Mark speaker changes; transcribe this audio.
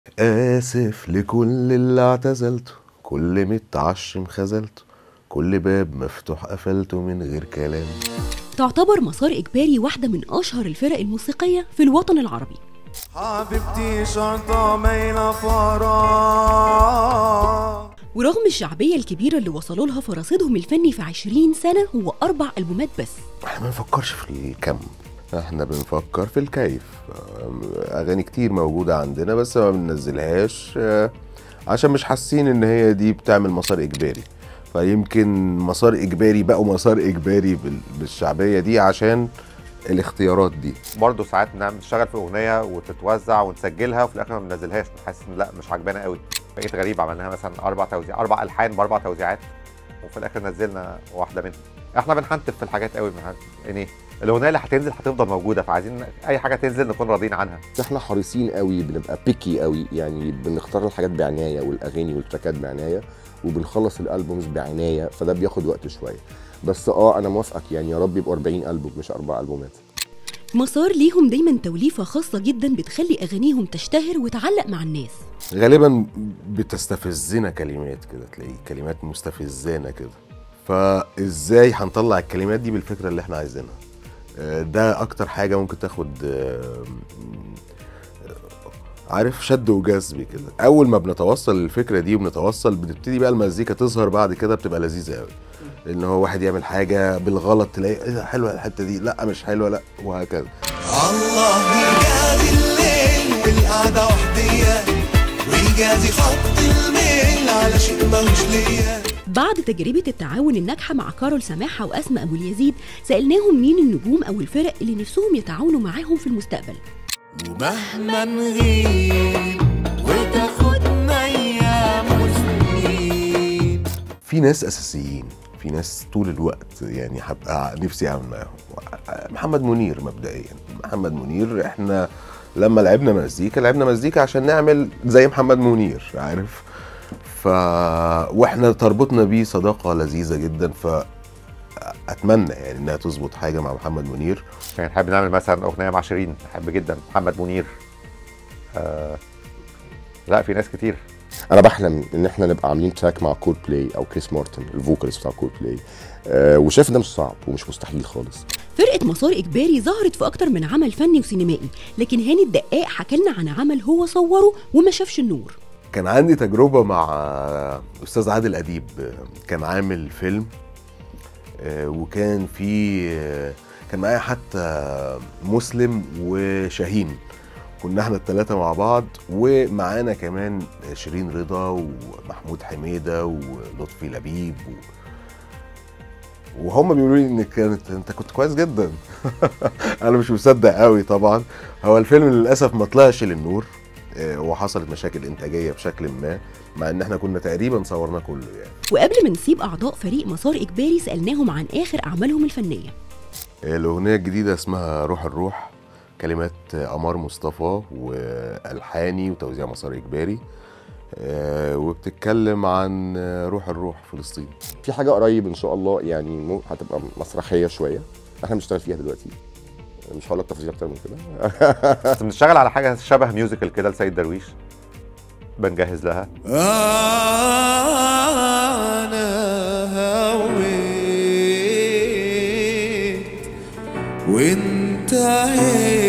Speaker 1: آسف لكل اللي اعتزلته كل متعشم خذلته كل باب مفتوح قفلته من غير كلام
Speaker 2: تعتبر مسار إجباري واحدة من أشهر الفرق الموسيقية في الوطن العربي
Speaker 3: حبيبتي شرطة مايلة فراغ
Speaker 2: ورغم الشعبية الكبيرة اللي وصلوا لها فرصدهم الفني في 20 سنة هو أربع ألبومات بس
Speaker 1: احنا ما بنفكرش في الكم احنا بنفكر في الكيف أم، اغاني كتير موجودة عندنا بس ما بننزلهاش آه، عشان مش حاسين ان هي دي بتعمل مسار اجباري فيمكن مسار اجباري بقوا مسار اجباري بال- بالشعبية دي عشان الاختيارات دي
Speaker 4: برضه ساعات نعمل نشتغل في اغنيه وتتوزع ونسجلها وفي الاخر ما بننزلهاش حاسس ان لا مش عجبانا قوي بقيت غريب عملناها مثلا اربع توزيع اربع الحان باربع توزيعات وفي الاخر نزلنا واحده منهم احنا بنحنتف في الحاجات قوي بنحن- يعني الاغنيه اللي هتنزل هتفضل موجوده فعايزين اي حاجه تنزل نكون راضيين عنها
Speaker 5: احنا حريصين قوي بنبقى بيكي قوي يعني بنختار الحاجات بعنايه والاغاني والتراكات بعنايه وبنخلص الالبومز بعنايه فده بياخد وقت شويه بس اه انا موافقك يعني يا رب يبقوا 40 البوم مش اربع البومات
Speaker 2: مسار ليهم دايما توليفة خاصة جدا بتخلي أغانيهم تشتهر وتعلق مع الناس
Speaker 1: غالبا بتستفزنا كلمات كده تلاقي كلمات مستفزانه كده فازاي هنطلع الكلمات دي بالفكره اللي احنا عايزينها آه، ده اكتر حاجه ممكن تاخد آه، عارف شد وجذب كده اول ما بنتوصل للفكره دي وبنتوصل بتبتدي بقى المزيكا تظهر بعد كده بتبقى لذيذه قوي ان هو واحد يعمل حاجه بالغلط تلاقي ايه ده حلوه الحته دي لا مش حلوه لا وهكذا
Speaker 3: الله يجازي الليل والقعدة وحدية ويجازي خط الميل على شيء ماهوش ليا
Speaker 2: بعد تجربة التعاون الناجحة مع كارول سماحة وأسماء أبو اليزيد سألناهم مين النجوم أو الفرق اللي نفسهم يتعاونوا معاهم في المستقبل
Speaker 3: ومهما نغيب وتاخدنا أيام وسنين
Speaker 1: في ناس اساسيين في ناس طول الوقت يعني هبقى نفسي اعمل معاهم محمد منير مبدئيا محمد منير احنا لما لعبنا مزيكا لعبنا مزيكا عشان نعمل زي محمد منير عارف ف واحنا تربطنا بيه صداقه لذيذه جدا ف اتمنى يعني انها تظبط حاجه مع محمد منير
Speaker 4: يعني نحب نعمل مثلا اغنيه مع شيرين نحب جدا محمد منير آه لا في ناس كتير
Speaker 5: انا بحلم ان احنا نبقى عاملين تراك مع كول بلاي او كريس مارتن الفوكاليست بتاع كول بلاي آه وشايف ده مش صعب ومش مستحيل خالص
Speaker 2: فرقة مسار إجباري ظهرت في أكتر من عمل فني وسينمائي لكن هاني الدقاق حكى لنا عن عمل هو صوره وما شافش النور
Speaker 1: كان عندي تجربة مع أستاذ عادل أديب كان عامل فيلم آه، وكان في آه، كان معايا حتى مسلم وشاهين كنا احنا الثلاثة مع بعض ومعانا كمان شيرين رضا ومحمود حميدة ولطفي لبيب و... وهم بيقولوا لي ان كانت انت كنت كويس جدا انا مش مصدق قوي طبعا هو الفيلم للاسف ما طلعش للنور آه، وحصلت مشاكل انتاجيه بشكل ما مع ان احنا كنا تقريبا صورناه كله يعني
Speaker 2: وقبل ما نسيب أعضاء فريق مسار إجباري سألناهم عن آخر أعمالهم الفنية
Speaker 1: الاغنيه الجديده اسمها روح الروح كلمات قمر مصطفى والحاني وتوزيع مسار اجباري آه، وبتتكلم عن روح الروح فلسطين
Speaker 5: في حاجه قريب ان شاء الله يعني مو هتبقى مسرحيه شويه احنا بنشتغل فيها دلوقتي مش هقول لك تفاصيل اكتر من كده
Speaker 4: بس بنشتغل على حاجه شبه ميوزيكال كده لسيد درويش بنجهز لها
Speaker 3: أنا هويت وانتهيت